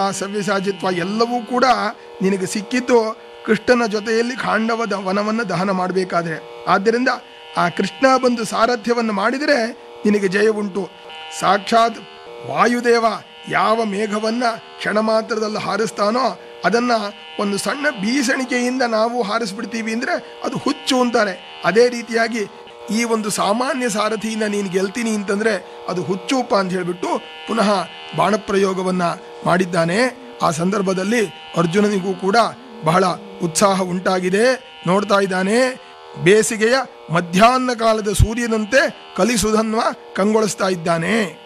ಆ ಸವ್ಯಸಾಚಿತ್ವ ಎಲ್ಲವೂ ಕೂಡ ನಿನಗೆ ಸಿಕ್ಕಿದ್ದು ಕೃಷ್ಣನ ಜೊತೆಯಲ್ಲಿ ಖಾಂಡವದ ವನವನ್ನು ದಹನ ಮಾಡಬೇಕಾದ್ರೆ ಆದ್ದರಿಂದ ಆ ಕೃಷ್ಣ ಬಂದು ಸಾರಥ್ಯವನ್ನು ಮಾಡಿದರೆ ನಿನಗೆ ಜಯ ಉಂಟು ಸಾಕ್ಷಾತ್ ವಾಯುದೇವ ಯಾವ ಮೇಘವನ್ನ ಕ್ಷಣ ಮಾತ್ರದಲ್ಲಿ ಹಾರಿಸ್ತಾನೋ ಅದನ್ನ ಒಂದು ಸಣ್ಣ ಬೀಸಣಿಕೆಯಿಂದ ನಾವು ಹಾರಿಸ್ಬಿಡ್ತೀವಿ ಅಂದ್ರೆ ಅದು ಹುಚ್ಚು ಅಂತಾರೆ ಅದೇ ರೀತಿಯಾಗಿ ಈ ಒಂದು ಸಾಮಾನ್ಯ ಸಾರಥಿಯಿಂದ ನೀನು ಗೆಲ್ತೀನಿ ಅಂತಂದ್ರೆ ಅದು ಹುಚ್ಚುಪ ಅಂತ ಹೇಳಿಬಿಟ್ಟು ಪುನಃ ಬಾಣಪ್ರಯೋಗವನ್ನ ಮಾಡಿದ್ದಾನೆ ಆ ಸಂದರ್ಭದಲ್ಲಿ ಅರ್ಜುನನಿಗೂ ಕೂಡ ಬಹಳ ಉತ್ಸಾಹ ಉಂಟಾಗಿದೆ ನೋಡ್ತಾ ಇದ್ದಾನೆ ಬೇಸಿಗೆಯ ಮಧ್ಯಾಹ್ನ ಕಾಲದ ಸೂರ್ಯನಂತೆ ಕಲಿಸುಧನ್ವ ಕಂಗೊಳಿಸ್ತಾ ಇದ್ದಾನೆ